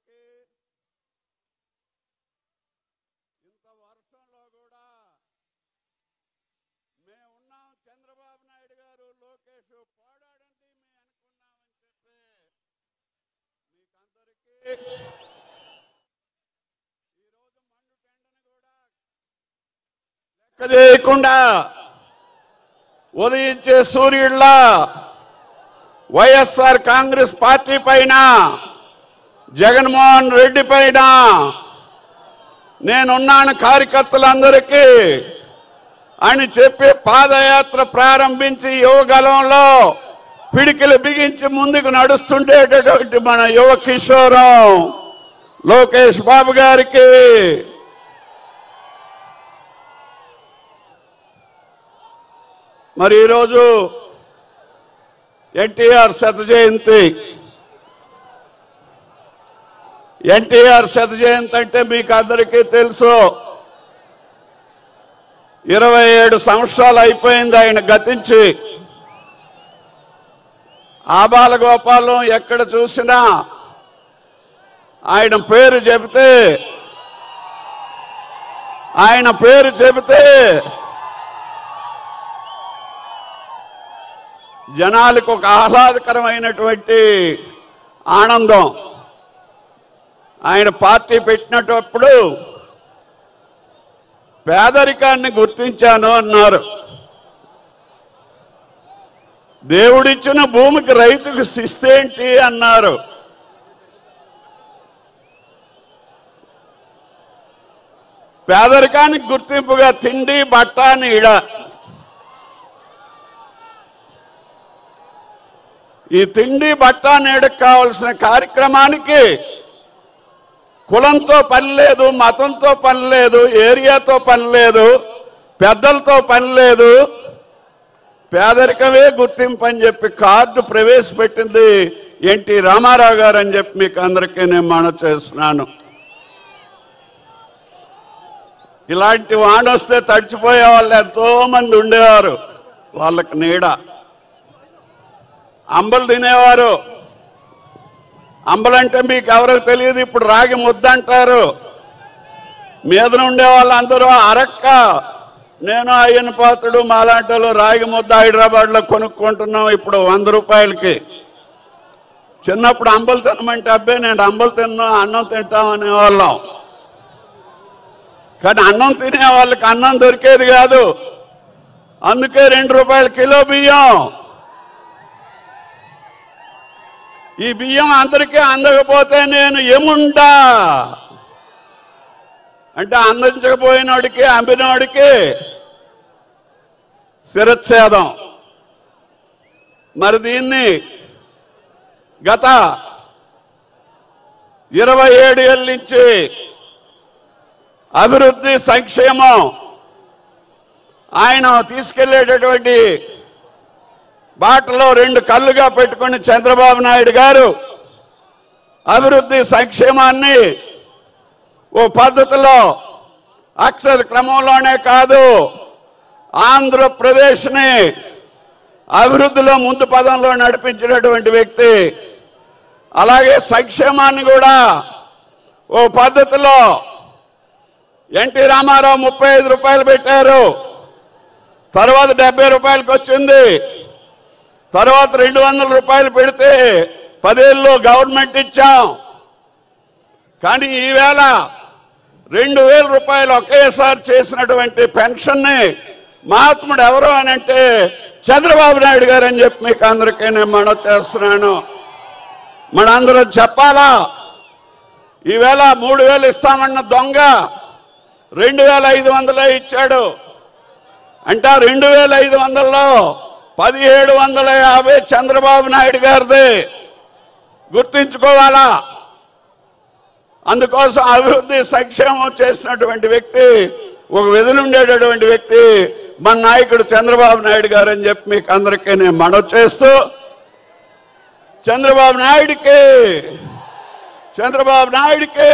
అందరికీ ఇంత వర్షంలో కూడా మేమున్నాం చంద్రబాబు నాయుడు గారు లోకేష్ పోడాడండి మేము అనుకున్నామని చెప్పి మీకందరికీ ఈరోజు మండు టెండను కూడా లెక్క చేయకుండా ఉదయించే సూర్యుళ్ళ వైఎస్ఆర్ కాంగ్రెస్ పార్టీ పైన జగన్మోహన్ రెడ్డి పైన నేనున్నాను కార్యకర్తలందరికీ అని చెప్పి పాదయాత్ర ప్రారంభించి యువగలంలో పిడికిలు బిగించి ముందుకు నడుస్తుండేటటువంటి మన యువ కిషోరం లోకేష్ బాబు గారికి మరి ఈరోజు ఎన్టీఆర్ శత జయంతి ఎన్టీఆర్ శత జయంతి అంటే మీకు అందరికీ తెలుసు ఇరవై ఏడు సంవత్సరాలు అయిపోయింది ఆయన గతించి ఆబాల గోపాలం ఎక్కడ చూసినా ఆయన పేరు చెబితే ఆయన పేరు చెబితే జనాలకు ఒక ఆహ్లాదకరమైనటువంటి ఆనందం ఆయన పార్టీ పెట్టినప్పుడు పేదరికాన్ని గుర్తించాను అన్నారు దేవుడిచ్చిన భూమికి రైతుకు శిస్తేంటి అన్నారు పేదరికానికి గుర్తింపుగా తిండి బట్ట నీడ ఈ తిండి బట్ట నీడకు కావలసిన కార్యక్రమానికి కులంతో పని లేదు మతంతో పని లేదు ఏరియాతో పని లేదు పెద్దలతో పని లేదు పేదరికమే గుర్తింపు అని చెప్పి కార్డు ప్రవేశపెట్టింది ఎన్టీ రామారావు గారు అని చెప్పి మీకు అందరికీ నేను మనవి చేస్తున్నాను ఇలాంటి వాన వస్తే తడిచిపోయే వాళ్ళు ఎంతో మంది ఉండేవారు వాళ్ళకి నీడ అంబలు తినేవారు అంబలంటే మీకు ఎవరికి తెలియదు ఇప్పుడు రాగి ముద్ద అంటారు మీద ఉండే వాళ్ళందరూ అరక్క నేను అయ్యన పాత్రుడు మాలాంటి వాళ్ళు రాగి ముద్ద హైదరాబాద్లో కొనుక్కుంటున్నాం ఇప్పుడు వంద రూపాయలకి చిన్నప్పుడు అంబలు తినమంటే అబ్బాయి నేను అంబలు తిన్నా అన్నం తింటాం అనేవాళ్ళం కానీ అన్నం తినే వాళ్ళకి అన్నం దొరికేది కాదు అందుకే రెండు రూపాయల కిలో బియ్యం ఈ బియ్యం అందరికీ అందకపోతే నేను ఏముండా అంటే అందించకపోయినోడికి అమ్మినోడికి శిరచ్ఛేదం మరి దీన్ని గత ఇరవై ఏడు ఏళ్ళ నుంచి అభివృద్ధి సంక్షేమం ఆయన తీసుకెళ్లేటటువంటి బాటలో రెండు కళ్ళుగా పెట్టుకుని చంద్రబాబు నాయుడు గారు అభివృద్ధి సంక్షేమాన్ని ఓ పద్ధతిలో అక్షర క్రమంలోనే కాదు ఆంధ్రప్రదేశ్ని అభివృద్ధిలో ముందు పదంలో నడిపించినటువంటి వ్యక్తి అలాగే సంక్షేమాన్ని కూడా ఓ పద్ధతిలో ఎన్టీ రామారావు ముప్పై ఐదు రూపాయలు పెట్టారు తర్వాత డెబ్బై రూపాయలకి వచ్చింది తర్వాత రెండు వందల రూపాయలు పెడితే పదేళ్ళు గవర్నమెంట్ ఇచ్చాం కానీ ఈవేళ రెండు వేల రూపాయలు ఒకేసారి చేసినటువంటి పెన్షన్ని మహాత్ముడు ఎవరు అని అంటే చంద్రబాబు నాయుడు గారు అని చెప్పి మీకు అందరికీ నేను మనవి చేస్తున్నాను మనందరం చెప్పాలా ఈవేళ మూడు వేలు ఇస్తామన్న దొంగ రెండు వేల ఐదు వందలే ఇచ్చాడు అంటే ఆ రెండు వేల ఐదు వందల్లో పదిహేడు వందల యాభై చంద్రబాబు నాయుడు గారిది గుర్తించుకోవాలా అందుకోసం అభివృద్ధి సంక్షేమం చేసినటువంటి వ్యక్తి ఒక వెదులుండేటటువంటి వ్యక్తి మన నాయకుడు చంద్రబాబు నాయుడు గారు అని చెప్పి మీకు అందరికీ నేను మనవి చేస్తూ చంద్రబాబు నాయుడికి చంద్రబాబు నాయుడికి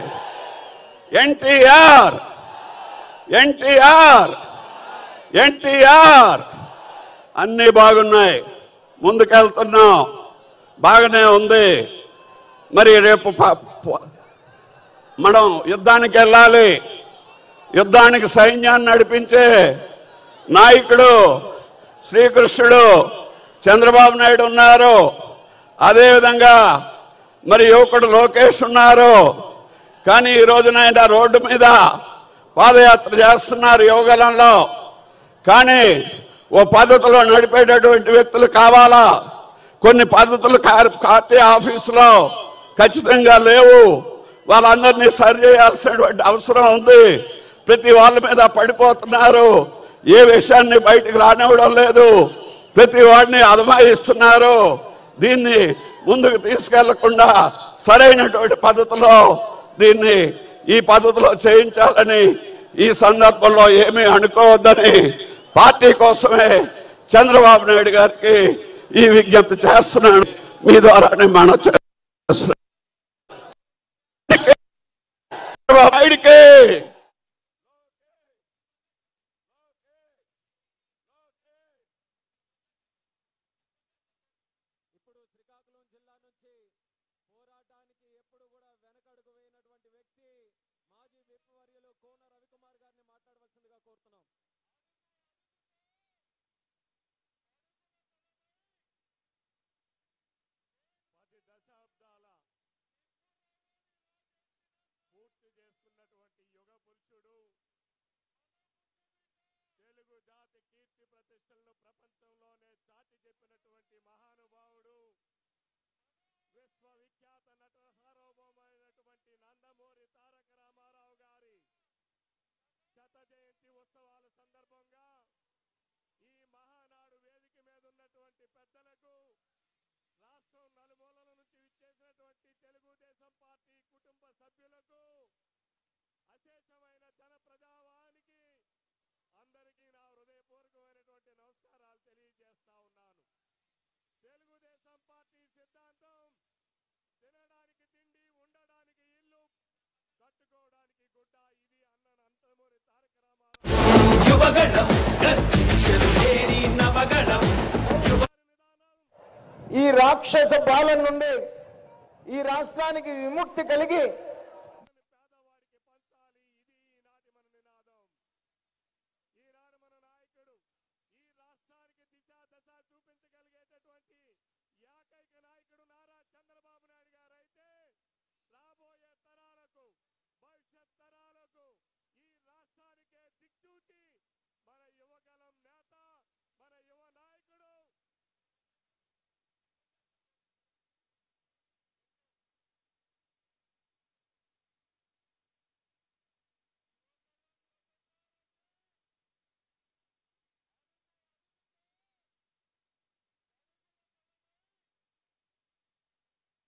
ఎన్టీఆర్ ఎన్టీఆర్ ఎన్టీఆర్ అన్నీ బాగున్నాయి ముందుకెళ్తున్నాం బాగానే ఉంది మరి రేపు ప- ప- మనం యుద్ధానికి వెళ్ళాలి యుద్ధానికి సైన్యాన్ని నడిపించే నాయకుడు శ్రీకృష్ణుడు చంద్రబాబు నాయుడు ఉన్నారు అదేవిధంగా మరి యువకుడు లోకేష్ ఉన్నారు కానీ ఈ రోజున ఆయన రోడ్డు మీద పాదయాత్ర చేస్తున్నారు యోగలంలో కానీ ఓ పద్ధతిలో నడిపేటటువంటి వ్యక్తులు కావాలా కొన్ని పద్ధతులు కార్- పార్టీ ఆఫీసులో ఖచ్చితంగా లేవు వాళ్ళందరినీ సరి చేయాల్సినటువంటి అవసరం ఉంది ప్రతి వాళ్ళ మీద పడిపోతున్నారు ఏ విషయాన్ని బయటికి రానివ్వడం లేదు ప్రతి వాడిని అదమాయిస్తున్నారు దీన్ని ముందుకు తీసుకెళ్లకుండా సరైనటువంటి పద్ధతిలో దీన్ని ఈ పద్ధతిలో చేయించాలని ఈ సందర్భంలో ఏమీ అనుకోవద్దని పార్టీ కోసమే చంద్రబాబు నాయుడు గారికి ఈ విజ్ఞప్తి చేస్తున్నాను మీ ద్వారానే మనం చేస్తున్నాం చంద్రబాబు నాయుడికి ఇప్పుడు శ్రీకాకుళం జిల్లా నుంచి పోరాటానికి ఎప్పుడు కూడా వెనకడుగు వేయనటువంటి వ్యక్తి మాజీ విప్వర్యులు కోన రవికుమార్ గారిని మాట్లాడవలసిందిగా కోరుతున్నాం పది దశాబ్దాల పూర్తి చేసుకున్నటువంటి యుగ పురుషుడు తెలుగు జాతి కీర్తి ప్రతిష్టలను ప్రపంచంలోనే చాటి చెప్పినటువంటి మహానుభావుడు విశ్వవిఖ్యాత నట సార్వభౌమైనటువంటి నందమూరి తారక రామారావు గారి శత జయంతి ఉత్సవాల సందర్భంగా ఈ మహానాడు వేదిక మీద ఉన్నటువంటి పెద్దలకు రాష్ట్రం నలుమూలల నుంచి విచ్చేసినటువంటి తెలుగుదేశం పార్టీ కుటుంబ సభ్యులకు అశేషమైన జన ప్రజావానికి అందరికీ నా హృదయపూర్వకమైనటువంటి నమస్కారాలు తెలియజేస్తా ఉన్నాను తెలుగుదేశం పార్టీ సిద్ధాంతం తినడానికి తిండి ఉండడానికి ఇల్లు కట్టుకోవడానికి గుడ్డ ఇది అన్న నందమూరి తారక రామారావు యువగళం గర్జించెను ఏరి నవగళం ఈ రాక్షస పాలన నుండి ఈ రాష్ట్రానికి విముక్తి కలిగి